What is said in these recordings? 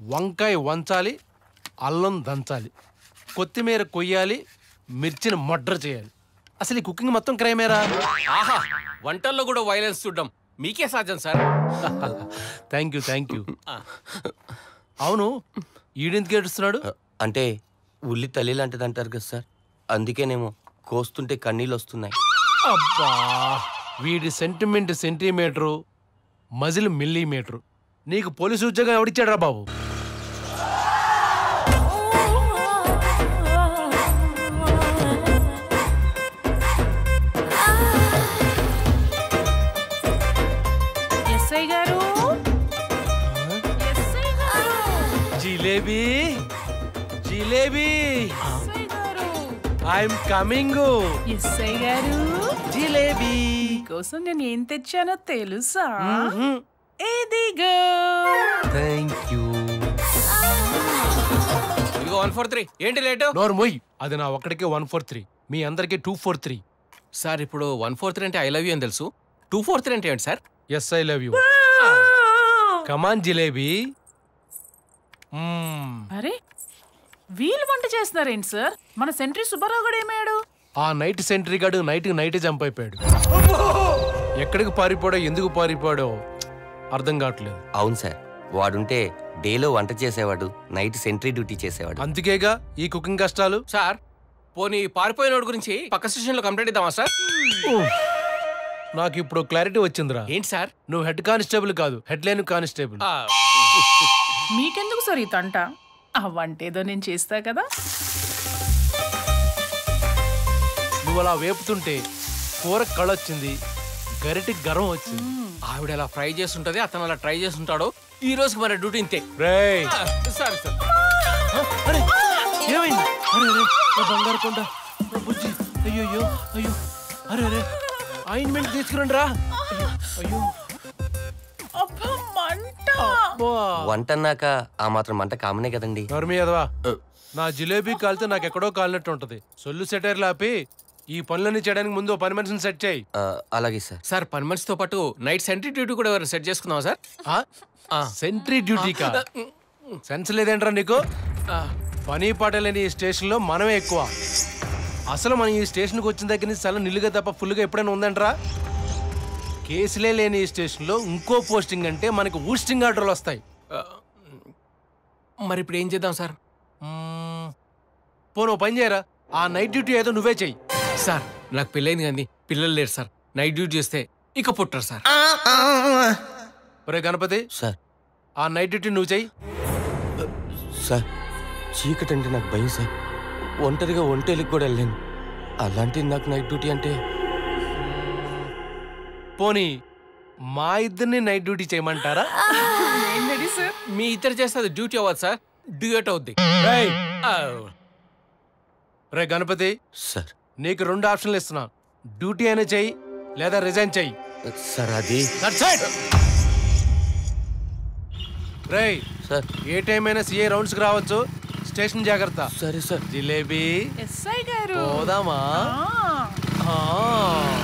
వంకాయ వంచాలి అల్లం దంచాలి కొత్తిమీర కొయ్యాలి మిర్చిని మొడ్ర చేయాలి అసలు ఈ కుకింగ్ మొత్తం క్రైమేరా ఆహా వంటల్లో కూడా వైలెన్స్ చూడడం మీకే సాధ్యం sir thank you thank you అవును ఈడెందుకు ఏడుస్తున్నాడు అంటే ఉల్లి తల్లి లాంటిది అంటారు కదా సార్ అందుకేనేమో కోస్తుంటే కన్నీళ్ళు వస్తున్నాయి అబ్బా వీడి సెంటిమెంట్ సెంటీమీటరు మజిల్ మిల్లీమీటరు నీకు పోలీసు ఉద్యోగం ఎవడిచ్చాడ్రా బాబు ఎస్ఐ గారు ఎస్ఐ గారు జిలేబీ జిలేబీ ఎస్ఐ గారు ఐఎమ్ కమింగ్ ఎస్ఐ గారు జిలేబీ కోసం నేను ఏం తెచ్చానో తెలుసా ఇదిగో థ్యాంక్ యూ ఇదిగో వన్ ఫోర్ త్రీ ఏంటి లేటు నోరు మొయ్ అది నా ఒక్కడికే వన్ ఫోర్ త్రీ మీ అందరికీ టూ ఫోర్ త్రీ సార్ ఇప్పుడు వన్ ఫోర్ త్రీ అంటే ఐ లవ్ యూ అని తెలుసు టూ ఫోర్ త్రీ అంటే ఏంటి sir yes I love you come on jalebi hmm. అరే వీళ్ళు వంట చేస్తున్నారేంటి సార్ మన సెంట్రీ సుబ్బారావు కూడా ఏమయ్యాడు ఆ నైట్ సెంట్రీ గాడు నైట్ నైట్ జంప్ అయిపోయాడు ఎక్కడికి పారిపోడో ఎందుకు పారిపోయాడో అర్థం కావట్లేదు అవును సార్ వాడుంటే డేలో వంట చేసేవాడు నైట్ సెంట్రీ డ్యూటీ చేసేవాడు అందుకేగా ఈ కుకింగ్ కష్టాలు సార్ పోనీ పారిపోయినోడి గురించి పక్క స్టేషన్ లో కంప్లైంట్ ఇద్దామా సార్ నాకు ఇప్పుడు క్లారిటీ వచ్చిందిరా ఏంటి సార్ నువ్వు హెడ్ కానిస్టేబుల్ కాదు హెడ్ లైన్ కానిస్టేబుల్ ఆ, మీకెందుకు సార్ ఈ తంట ఆ వంట ఏదో నేను చేస్తా కదా నువ్వు అలా వేపుతుంటే కూర కళొచ్చింది గరిటికి గర్వం వచ్చింది ఆవిడ అలా ఫ్రై చేస్తుంటది అతను అలా ట్రై చేస్తుంటాడు ఈ రోజుకి మన డ్యూటీ ఇంతే రేయ్ ఆ, సారీ సార్ అరే ఏమైంది అరే అరే నా బంగారు కొండ నా బుజ్జి అయ్యో అయ్యో అయ్యో అరే అరే ఆయింట్మెంట్ తీసుకురండి రా అయ్యో, అయ్యో అబ్బా మంట అబ్బా. వంట అన్నాక ఆ మాత్రం మంట కామనే కదండి నోర్మి అదవా నా జిలేబీ కాలితే నాకు ఎక్కడో కాలినట్టు ఉంటది సొల్లు సెటైర్లు ఆపి ఈ పనులన్నీ చేయడానికి ముందు ఓ పని మనిషిని సెట్ చేయి ఆ, అలాగే సార్ సార్ పని మనిషితో పాటు నైట్ సెంట్రీ డ్యూటీ కూడా ఎవరైనా సెట్ చేసుకుందామా సార్ ఆ? ఆ. సెంట్రీ డ్యూటీకా సెన్స్ లేదేంట్రా నీకు ఆ, పని పాట లేని ఈ స్టేషన్లో మనమే ఎక్కువ అసలు మనం ఈ స్టేషన్కి వచ్చిన దగ్గర నుంచి చాలా నిల్లుగా తప్ప ఫుల్గా ఎప్పుడైనా ఉందంట్రా కేసులే లేని ఈ స్టేషన్లో ఇంకో పోస్టింగ్ అంటే మనకి ఊస్టింగ్ ఆర్డర్లు వస్తాయి ఆ, మరి ఇప్పుడు ఏం చేద్దాం సార్ మ్మ్. పోను ఓ పని చేయరా ఆ నైట్ డ్యూటీ ఏదో నువ్వే చెయ్యి సార్ నాకు పెళ్ళైంది కానీ పిల్లలు లేరు సార్ నైట్ డ్యూటీ చేస్తే ఇక పుట్టరు సార్ ఒరే గణపతి సార్ ఆ నైట్ డ్యూటీ నువ్వు చెయ్యి సార్ చీకటి అంటే నాకు భయం సార్ ఒంటరిగా ఒంటేలికి కూడా వెళ్ళాను అలాంటిది నాకు నైట్ డ్యూటీ అంటే పోనీ మా ఇద్దరిని నైట్ డ్యూటీ చేయమంటారా ఏంటది సార్ మీ ఇద్దరు చేస్తే అది డ్యూటీ అవ్వదు సార్ డ్యూయట్ అవుద్ది రేయ్, ఆ, రే గణపతి సార్ నీకు రెండు ఆప్షన్లు ఇస్తున్నా డ్యూటీ అయినా చెయ్యి లేదా రిజైన్ చెయ్యి సార్ అది That's it. రేయ్ సార్ ఏ టైం అయినా సిఏ రౌండ్స్కి రావచ్చు స్టేషన్ జాగ్రత్త సరే సార్ జిలేబీ ఎస్ఐ గారు పోదామా ఆ. ఆ.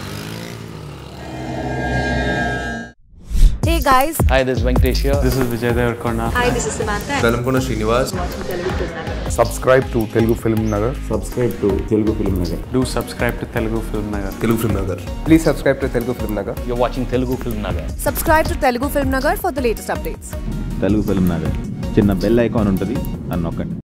Hey guys, Hi, this is Venkatesh here. This is Vijay Devarkonda. hi, this is Samantha. Velankonda Srinivas subscribe to Telugu Film Nagar. Subscribe to Telugu Film Nagar. Do subscribe to Telugu Film Nagar. Telugu film Nagar Please subscribe to Telugu Film Nagar. You're watching Telugu Film Nagar. Subscribe to Telugu Film Nagar for the latest updates. Telugu film Nagar చిన్న bell icon ఉంటుంది అని నొక్కండి